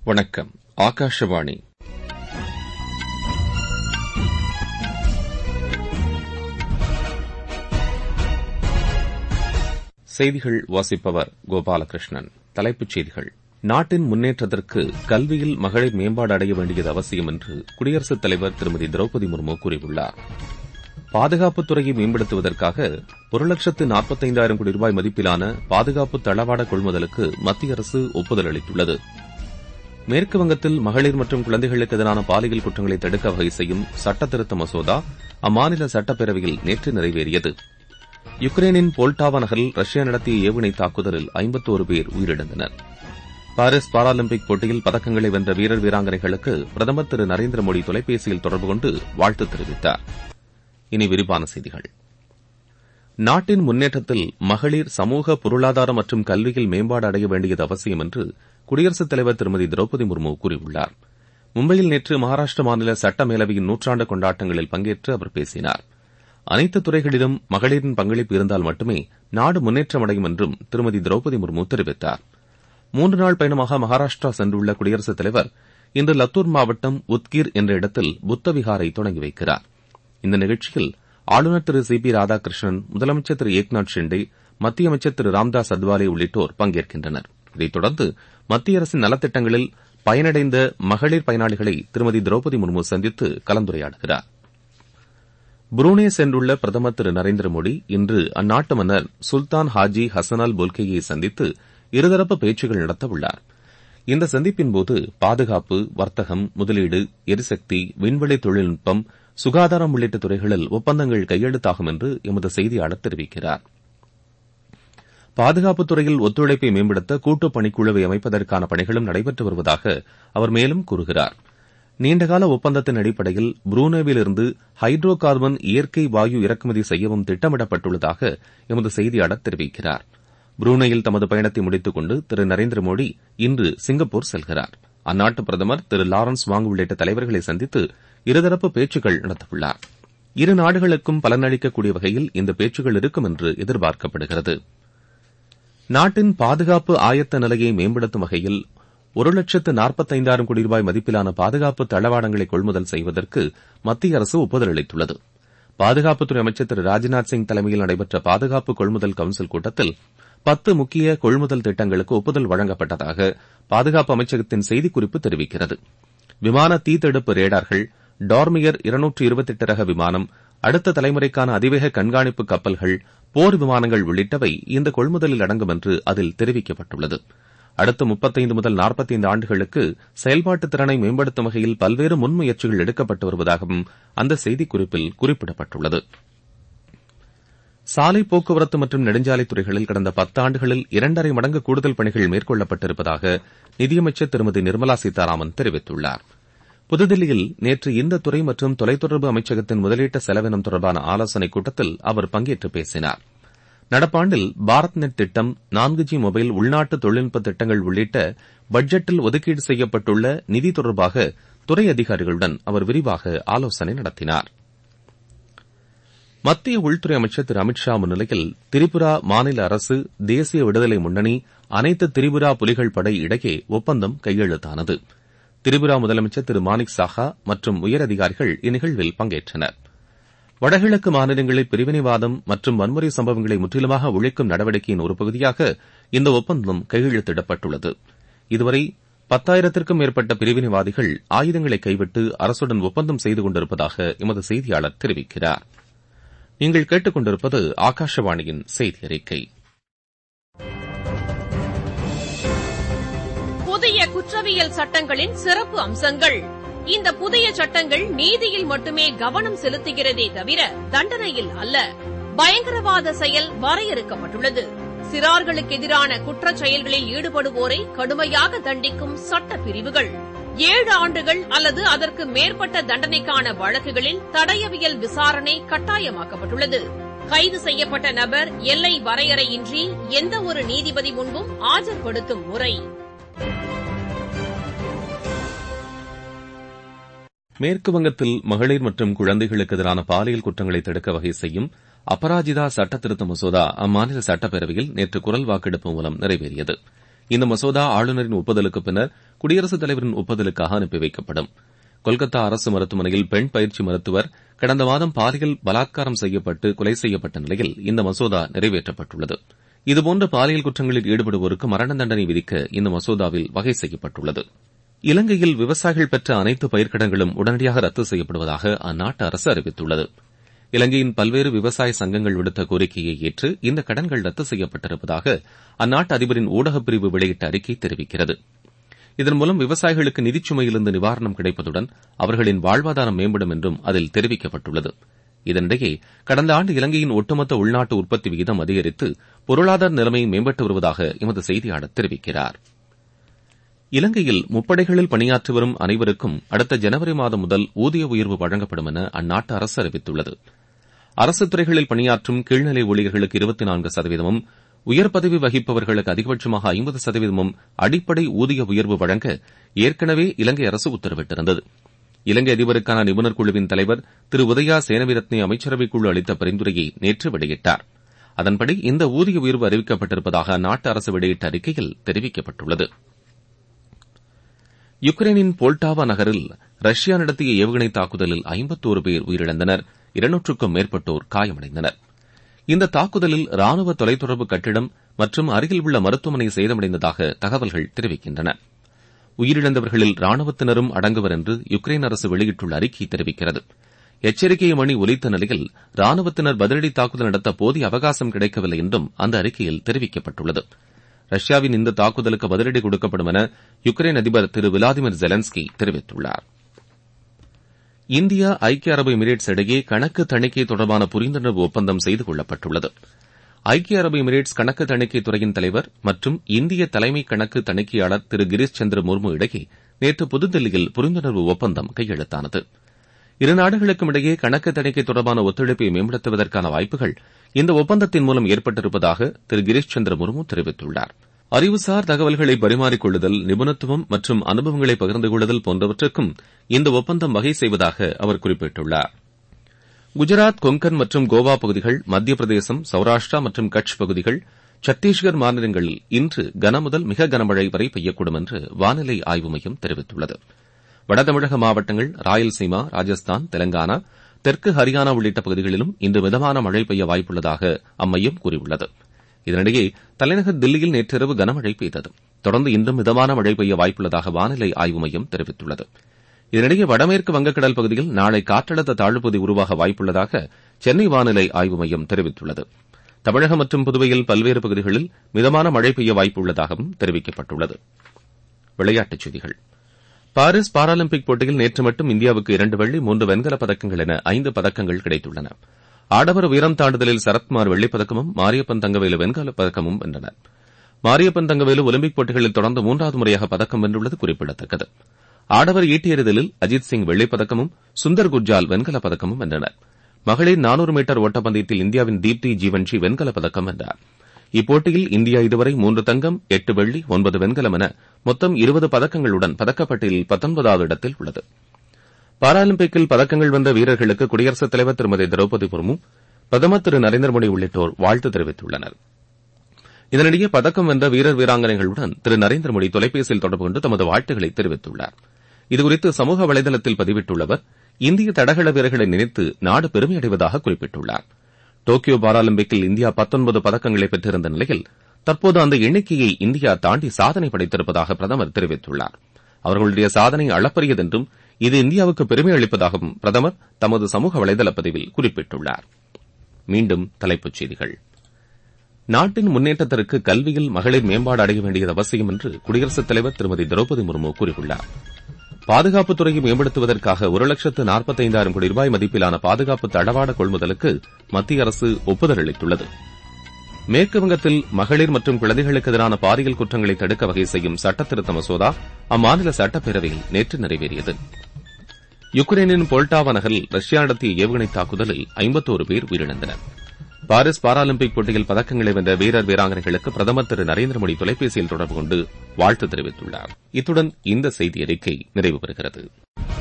வணக்கம் ஆகாஷவாணி செய்திகள் வாசிப்பவர் கோபாலகிருஷ்ணன் தலைப்புச் செய்திகள் நாட்டின் முன்னேற்றத்திற்கு கல்வியில் மகளிர் மேம்பாடு அடைய வேண்டியது அவசியம் என்று குடியரசுத் தலைவர் திருமதி திரௌபதி முர்மு கூறியுள்ளார் பாதுகாப்புத் துறையை மேம்படுத்துவதற்காக ஒரு லட்சத்து நாற்பத்தைந்தாயிரம் கோடி ரூபாய் மதிப்பிலான பாதுகாப்பு தளவாட கொள்முதலுக்கு மத்திய அரசு ஒப்புதல் அளித்துள்ளது மேற்குவங்கத்தில் மகளிர் மற்றும் குழந்தைகளுக்கு எதிரான பாலியல் குற்றங்களை தடுக்க வகை செய்யும் சட்டத்திருத்த மசோதா அம்மாநில சட்டப்பேரவையில் நேற்று நிறைவேறியது யுக்ரைனின் போல்டாவா நகரில் ரஷ்யா நடத்திய ஏவுகணை தாக்குதலில் ஐம்பத்தோரு பேர் உயிரிழந்தனர் பாரிஸ் பாராலிம்பிக் போட்டியில் பதக்கங்களை வென்ற வீரர் வீராங்கனைகளுக்கு பிரதமர் திரு நரேந்திர மோடி தொலைபேசியில் தொடர்பு கொண்டு வாழ்த்து தெரிவித்தார் இனி விரிவான செய்திகள் நாட்டின் முன்னேற்றத்தில் மகளிர் சமூக பொருளாதார மற்றும் கல்வியில் மேம்பாடு அடைய வேண்டியது அவசியம் என்று குடியரசுத் தலைவர் திருமதி திரௌபதி முர்மு கூறியுள்ளார் மும்பையில் நேற்று மகாராஷ்டிர மாநில சட்ட மேலவையின் நூற்றாண்டு கொண்டாட்டங்களில் பங்கேற்று அவர் பேசினார் அனைத்து துறைகளிலும் மகளிரின் பங்களிப்பு இருந்தால் மட்டுமே நாடு முன்னேற்றம் அடையும் என்றும் திருமதி திரௌபதி முர்மு தெரிவித்தார் மூன்று நாள் பயணமாக மகாராஷ்டிரா சென்றுள்ள குடியரசுத் தலைவர் இன்று லத்தூர் மாவட்டம் உத்கீர் என்ற இடத்தில் புத்த விகாரை தொடங்கி வைக்கிறார் இந்த நிகழ்ச்சியில் ஆளுநர் திரு சி பி ராதாகிருஷ்ணன் முதலமைச்சர் திரு ஏக்நாத் ஷிண்டே மத்திய அமைச்சர் திரு ராம்தாஸ் அத்வாலே உள்ளிட்டோர் பங்கேற்கின்றனர் இதைத் தொடர்ந்து மத்திய அரசின் நலத்திட்டங்களில் பயனடைந்த மகளிர் பயனாளிகளை திருமதி திரௌபதி முர்மு சந்தித்து கலந்துரையாடுகிறார் புரூனே சென்றுள்ள பிரதமர் திரு நரேந்திர மோடி இன்று அந்நாட்டு மன்னர் சுல்தான் ஹாஜி ஹசன் அல் பொல்கேயை சந்தித்து இருதரப்பு பேச்சுகள் நடத்தவுள்ளார் இந்த சந்திப்பின்போது பாதுகாப்பு வர்த்தகம் முதலீடு எரிசக்தி விண்வெளி தொழில்நுட்பம் சுகாதாரம் உள்ளிட்ட துறைகளில் ஒப்பந்தங்கள் கையெழுத்தாகும் என்று எமது செய்தியாளர் தெரிவிக்கிறார் பாதுகாப்புத் துறையில் ஒத்துழைப்பை மேம்படுத்த கூட்டுப் பணிக்குழுவை அமைப்பதற்கான பணிகளும் நடைபெற்று வருவதாக அவர் மேலும் கூறுகிறார் நீண்டகால ஒப்பந்தத்தின் அடிப்படையில் புரூனேவிலிருந்து ஹைட்ரோ கார்பன் இயற்கை வாயு இறக்குமதி செய்யவும் திட்டமிடப்பட்டுள்ளதாக எமது செய்தியாளர் தெரிவிக்கிறார் புரூனேயில் தமது பயணத்தை முடித்துக் கொண்டு திரு நரேந்திர மோடி இன்று சிங்கப்பூர் செல்கிறார் அந்நாட்டு பிரதமர் திரு லாரன்ஸ் வாங் உள்ளிட்ட தலைவர்களை சந்தித்து இருதரப்பு பேச்சுக்கள் நடத்தவுள்ளார் இரு நாடுகளுக்கும் பலனளிக்கக்கூடிய வகையில் இந்த பேச்சுக்கள் இருக்கும் என்று எதிர்பார்க்கப்படுகிறது நாட்டின் பாதுகாப்பு ஆயத்த நிலையை மேம்படுத்தும் வகையில் ஒரு லட்சத்து நாற்பத்தைந்தாயிரம் கோடி ரூபாய் மதிப்பிலான பாதுகாப்பு தளவாடங்களை கொள்முதல் செய்வதற்கு மத்திய அரசு ஒப்புதல் அளித்துள்ளது பாதுகாப்புத்துறை அமைச்சர் திரு ராஜ்நாத் சிங் தலைமையில் நடைபெற்ற பாதுகாப்பு கொள்முதல் கவுன்சில் கூட்டத்தில் பத்து முக்கிய கொள்முதல் திட்டங்களுக்கு ஒப்புதல் வழங்கப்பட்டதாக பாதுகாப்பு அமைச்சகத்தின் செய்திக்குறிப்பு தெரிவிக்கிறது விமான தீத்தடுப்பு ரேடார்கள் டார்மியர் இருநூற்று இருபத்தெட்டு ரக விமானம் அடுத்த தலைமுறைக்கான அதிவேக கண்காணிப்பு கப்பல்கள் போர் விமானங்கள் உள்ளிட்டவை இந்த கொள்முதலில் அடங்கும் என்று அதில் தெரிவிக்கப்பட்டுள்ளது அடுத்த முப்பத்தைந்து முதல் நாற்பத்தைந்து ஆண்டுகளுக்கு செயல்பாட்டு திறனை மேம்படுத்தும் வகையில் பல்வேறு முன்முயற்சிகள் எடுக்கப்பட்டு வருவதாகவும் அந்த செய்திக்குறிப்பில் குறிப்பிடப்பட்டுள்ளது சாலை போக்குவரத்து மற்றும் நெடுஞ்சாலைத் துறைகளில் கடந்த பத்தாண்டுகளில் இரண்டரை மடங்கு கூடுதல் பணிகள் மேற்கொள்ளப்பட்டிருப்பதாக நிதியமைச்சர் திருமதி நிர்மலா சீதாராமன் தெரிவித்துள்ளார் புதுதில்லியில் நேற்று இந்த துறை மற்றும் தொலைத்தொடர்பு அமைச்சகத்தின் முதலீட்டு செலவினம் தொடர்பான ஆலோசனைக் கூட்டத்தில் அவர் பங்கேற்று பேசினார் நடப்பாண்டில் பாரத் நெட் திட்டம் நான்கு ஜி மொபைல் உள்நாட்டு தொழில்நுட்ப திட்டங்கள் உள்ளிட்ட பட்ஜெட்டில் ஒதுக்கீடு செய்யப்பட்டுள்ள நிதி தொடர்பாக துறை அதிகாரிகளுடன் அவர் விரிவாக ஆலோசனை நடத்தினார் மத்திய உள்துறை அமைச்சர் திரு அமித் ஷா முன்னிலையில் திரிபுரா மாநில அரசு தேசிய விடுதலை முன்னணி அனைத்து திரிபுரா புலிகள் படை இடையே ஒப்பந்தம் கையெழுத்தானது திரிபுரா முதலமைச்சர் திரு மாணிக் சாஹா மற்றும் உயரதிகாரிகள் இந்நிகழ்வில் பங்கேற்றனர் வடகிழக்கு மாநிலங்களில் பிரிவினைவாதம் மற்றும் வன்முறை சம்பவங்களை முற்றிலுமாக ஒழிக்கும் நடவடிக்கையின் ஒரு பகுதியாக இந்த ஒப்பந்தம் கையெழுத்திடப்பட்டுள்ளது இதுவரை பத்தாயிரத்திற்கும் மேற்பட்ட பிரிவினைவாதிகள் ஆயுதங்களை கைவிட்டு அரசுடன் ஒப்பந்தம் செய்து கொண்டிருப்பதாக எமது செய்தியாளர் தெரிவிக்கிறார் நீங்கள் கேட்டுக் கொண்டிருப்பது ஆகாஷவாணியின் செய்தி அறிக்கை புதிய குற்றவியல் சட்டங்களின் சிறப்பு அம்சங்கள் இந்த புதிய சட்டங்கள் நீதியில் மட்டுமே கவனம் செலுத்துகிறதே தவிர தண்டனையில் அல்ல பயங்கரவாத செயல் வரையறுக்கப்பட்டுள்ளது சிறார்களுக்கு எதிரான குற்றச் செயல்களில் ஈடுபடுவோரை கடுமையாக தண்டிக்கும் சட்ட பிரிவுகள் ஏழு ஆண்டுகள் அல்லது அதற்கு மேற்பட்ட தண்டனைக்கான வழக்குகளில் தடயவியல் விசாரணை கட்டாயமாக்கப்பட்டுள்ளது கைது செய்யப்பட்ட நபர் எல்லை வரையறையின்றி எந்த ஒரு நீதிபதி முன்பும் ஆஜர்படுத்தும் முறை மேற்குவங்கத்தில் மகளிர் மற்றும் குழந்தைகளுக்கு எதிரான பாலியல் குற்றங்களை தடுக்க வகை செய்யும் அபராஜிதா சட்ட திருத்த மசோதா அம்மாநில சட்டப்பேரவையில் நேற்று குரல் வாக்கெடுப்பு மூலம் நிறைவேறியது இந்த மசோதா ஆளுநரின் ஒப்புதலுக்கு பின்னர் குடியரசுத் தலைவரின் ஒப்புதலுக்காக அனுப்பி வைக்கப்படும் கொல்கத்தா அரசு மருத்துவமனையில் பெண் பயிற்சி மருத்துவர் கடந்த மாதம் பாலியல் பலாத்காரம் செய்யப்பட்டு கொலை செய்யப்பட்ட நிலையில் இந்த மசோதா நிறைவேற்றப்பட்டுள்ளது இதுபோன்ற பாலியல் குற்றங்களில் ஈடுபடுவோருக்கு மரண தண்டனை விதிக்க இந்த மசோதாவில் வகை செய்யப்பட்டுள்ளது இலங்கையில் விவசாயிகள் பெற்ற அனைத்து பயிர்க்கடன்களும் உடனடியாக ரத்து செய்யப்படுவதாக அந்நாட்டு அரசு அறிவித்துள்ளது இலங்கையின் பல்வேறு விவசாய சங்கங்கள் விடுத்த கோரிக்கையை ஏற்று இந்த கடன்கள் ரத்து செய்யப்பட்டிருப்பதாக அந்நாட்டு அதிபரின் ஊடகப் பிரிவு வெளியிட்ட அறிக்கை தெரிவிக்கிறது இதன் மூலம் விவசாயிகளுக்கு நிதிச்சுமையிலிருந்து நிவாரணம் கிடைப்பதுடன் அவர்களின் வாழ்வாதாரம் மேம்படும் என்றும் அதில் தெரிவிக்கப்பட்டுள்ளது இதனிடையே கடந்த ஆண்டு இலங்கையின் ஒட்டுமொத்த உள்நாட்டு உற்பத்தி விகிதம் அதிகரித்து பொருளாதார நிலைமை மேம்பட்டு வருவதாக எமது செய்தியாளர் தெரிவிக்கிறார் இலங்கையில் முப்படைகளில் பணியாற்றி வரும் அனைவருக்கும் அடுத்த ஜனவரி மாதம் முதல் ஊதிய உயர்வு வழங்கப்படும் என அந்நாட்டு அரசு அறிவித்துள்ளது அரசு துறைகளில் பணியாற்றும் கீழ்நிலை ஊழியர்களுக்கு இருபத்தி நான்கு சதவீதமும் உயர் பதவி வகிப்பவர்களுக்கு அதிகபட்சமாக ஐம்பது சதவீதமும் அடிப்படை ஊதிய உயர்வு வழங்க ஏற்கனவே இலங்கை அரசு உத்தரவிட்டிருந்தது இலங்கை அதிபருக்கான நிபுணர் குழுவின் தலைவர் திரு உதயா சேனவிரத்னே அமைச்சரவைக் குழு அளித்த பரிந்துரையை நேற்று வெளியிட்டார் அதன்படி இந்த ஊதிய உயர்வு அறிவிக்கப்பட்டிருப்பதாக அந்நாட்டு அரசு வெளியிட்ட அறிக்கையில் தெரிவிக்கப்பட்டுள்ளது யுக்ரைனின் போல்டாவா நகரில் ரஷ்யா நடத்திய ஏவுகணை தாக்குதலில் ஐம்பத்தோரு பேர் உயிரிழந்தனர் இருநூற்றுக்கும் மேற்பட்டோர் காயமடைந்தனர் இந்த தாக்குதலில் ராணுவ தொலைத்தொடர்பு கட்டிடம் மற்றும் அருகில் உள்ள மருத்துவமனை சேதமடைந்ததாக தகவல்கள் தெரிவிக்கின்றன உயிரிழந்தவர்களில் ராணுவத்தினரும் அடங்குவர் என்று யுக்ரைன் அரசு வெளியிட்டுள்ள அறிக்கை தெரிவிக்கிறது எச்சரிக்கை மணி ஒலித்த நிலையில் ராணுவத்தினர் பதிலடி தாக்குதல் நடத்த போதிய அவகாசம் கிடைக்கவில்லை என்றும் அந்த அறிக்கையில் தெரிவிக்கப்பட்டுள்ளது ரஷ்யாவின் இந்த தாக்குதலுக்கு பதிலடி கொடுக்கப்படும் என யுக்ரைன் அதிபர் திரு விளாடிமிர் ஜெலன்ஸ்கி தெரிவித்துள்ளார் இந்தியா ஐக்கிய அரபு எமிரேட்ஸ் இடையே கணக்கு தணிக்கை தொடர்பான புரிந்துணர்வு ஒப்பந்தம் செய்து கொள்ளப்பட்டுள்ளது ஐக்கிய அரபு எமிரேட்ஸ் கணக்கு தணிக்கை துறையின் தலைவர் மற்றும் இந்திய தலைமை கணக்கு தணிக்கையாளர் திரு கிரீஷ் சந்திர முர்மு இடையே நேற்று புதுதில்லியில் புரிந்துணர்வு ஒப்பந்தம் கையெழுத்தானது இரு நாடுகளுக்கும் இடையே கணக்கு தணிக்கை தொடர்பான ஒத்துழைப்பை மேம்படுத்துவதற்கான வாய்ப்புகள் இந்த ஒப்பந்தத்தின் மூலம் ஏற்பட்டிருப்பதாக திரு கிரீஷ் சந்திர முர்மு தெரிவித்துள்ளார் அறிவுசார் தகவல்களை பரிமாறிக்கொள்ளுதல் நிபுணத்துவம் மற்றும் அனுபவங்களை பகிர்ந்து கொள்ளுதல் போன்றவற்றுக்கும் இந்த ஒப்பந்தம் வகை செய்வதாக அவர் குறிப்பிட்டுள்ளார் குஜராத் கொங்கன் மற்றும் கோவா பகுதிகள் மத்திய பிரதேசம் சௌராஷ்டிரா மற்றும் கட்ச் பகுதிகள் சத்தீஸ்கர் மாநிலங்களில் இன்று கனமுதல் மிக கனமழை வரை பெய்யக்கூடும் என்று வானிலை ஆய்வு மையம் தெரிவித்துள்ளது வடதமிழக மாவட்டங்கள் ராயல்சீமா ராஜஸ்தான் தெலங்கானா தெற்கு ஹரியானா உள்ளிட்ட பகுதிகளிலும் இன்று மிதமான மழை பெய்ய வாய்ப்புள்ளதாக அம்மையம் கூறியுள்ளது இதனிடையே தலைநகர் தில்லியில் நேற்றிரவு கனமழை பெய்தது தொடர்ந்து இன்றும் மிதமான மழை பெய்ய வாய்ப்புள்ளதாக வானிலை ஆய்வு மையம் தெரிவித்துள்ளது இதனிடையே வடமேற்கு வங்கக்கடல் பகுதியில் நாளை காற்றழுத்த தாழ்வுப்பகுதி உருவாக வாய்ப்புள்ளதாக சென்னை வானிலை ஆய்வு மையம் தெரிவித்துள்ளது தமிழகம் மற்றும் புதுவையில் பல்வேறு பகுதிகளில் மிதமான மழை பெய்ய வாய்ப்புள்ளதாகவும் தெரிவிக்கப்பட்டுள்ளது விளையாட்டுச் செய்திகள் பாரிஸ் பாராலிம்பிக் போட்டியில் நேற்று மட்டும் இந்தியாவுக்கு இரண்டு வெள்ளி மூன்று வெண்கலப் பதக்கங்கள் என ஐந்து பதக்கங்கள் கிடைத்துள்ளன ஆடவர் உயரம் தாண்டுதலில் சரத்குமார் வெள்ளிப் பதக்கமும் மாரியப்பன் தங்கவேலு வெண்கலப் பதக்கமும் வென்றனர் மாரியப்பன் தங்கவேலு ஒலிம்பிக் போட்டிகளில் தொடர்ந்து மூன்றாவது முறையாக பதக்கம் வென்றுள்ளது குறிப்பிடத்தக்கது ஆடவர் ஈட்டி எறிதலில் அஜித் சிங் வெள்ளிப் பதக்கமும் சுந்தர் குர்ஜால் வெண்கலப் பதக்கமும் வென்றனர் மகளிர் நானூறு மீட்டர் ஓட்டப்பந்தயத்தில் இந்தியாவின் தீப்தி ஜீவன்ஷி வெண்கலப் பதக்கம் வென்றார் இப்போட்டியில் இந்தியா இதுவரை மூன்று தங்கம் எட்டு வெள்ளி ஒன்பது வெண்கலம் என மொத்தம் இருபது பதக்கங்களுடன் பதக்கப்பட்டியலில் பத்தொன்பதாவது இடத்தில் உள்ளது பாராலிம்பிக்கில் பதக்கங்கள் வென்ற வீரர்களுக்கு குடியரசுத் தலைவர் திருமதி திரௌபதி முர்மு பிரதமர் திரு நரேந்திர மோடி உள்ளிட்டோர் வாழ்த்து தெரிவித்துள்ளனர் இதனிடையே பதக்கம் வென்ற வீரர் வீராங்கனைகளுடன் திரு நரேந்திர மோடி தொலைபேசியில் தொடர்பு கொண்டு தமது வாழ்த்துக்களை தெரிவித்துள்ளார் இதுகுறித்து சமூக வலைதளத்தில் பதிவிட்டுள்ள அவர் இந்திய தடகள வீரர்களை நினைத்து நாடு பெருமையடைவதாக குறிப்பிட்டுள்ளார் டோக்கியோ பாராலிம்பிக்கில் இந்தியா பத்தொன்பது பதக்கங்களை பெற்றிருந்த நிலையில் தற்போது அந்த எண்ணிக்கையை இந்தியா தாண்டி சாதனை படைத்திருப்பதாக பிரதமர் தெரிவித்துள்ளார் அவர்களுடைய சாதனை அளப்பரியது என்றும் இது இந்தியாவுக்கு பெருமை அளிப்பதாகவும் பிரதமர் தமது சமூக வலைதள பதிவில் குறிப்பிட்டுள்ளார் மீண்டும் தலைப்புச் செய்திகள் நாட்டின் முன்னேற்றத்திற்கு கல்வியில் மகளிர் மேம்பாடு அடைய வேண்டியது அவசியம் என்று குடியரசுத் தலைவர் திருமதி திரௌபதி முர்மு கூறியுள்ளார் பாதுகாப்புத் துறையை மேம்படுத்துவதற்காக ஒரு லட்சத்து நாற்பத்தைந்தாயிரம் கோடி ரூபாய் மதிப்பிலான பாதுகாப்பு தளவாட கொள்முதலுக்கு மத்திய அரசு ஒப்புதல் அளித்துள்ளது மேற்குவங்கத்தில் மகளிர் மற்றும் குழந்தைகளுக்கு எதிரான பாலியல் குற்றங்களை தடுக்க வகை செய்யும் சட்டத்திருத்த மசோதா அம்மாநில சட்டப்பேரவையில் நேற்று நிறைவேறியது யுக்ரைனின் போல்டாவா நகரில் ரஷ்யா நடத்திய ஏவுகணை தாக்குதலில் ஐம்பத்தோரு பேர் உயிரிழந்தனர் பாரிஸ் பாராலிம்பிக் போட்டியில் பதக்கங்களை வென்ற வீரர் வீராங்கனைகளுக்கு பிரதமர் திரு நரேந்திர மோடி தொலைபேசியில் தொடர்பு கொண்டு வாழ்த்து தெரிவித்துள்ளார் இத்துடன் இந்த செய்தி அறிக்கை நிறைவு பெறுகிறது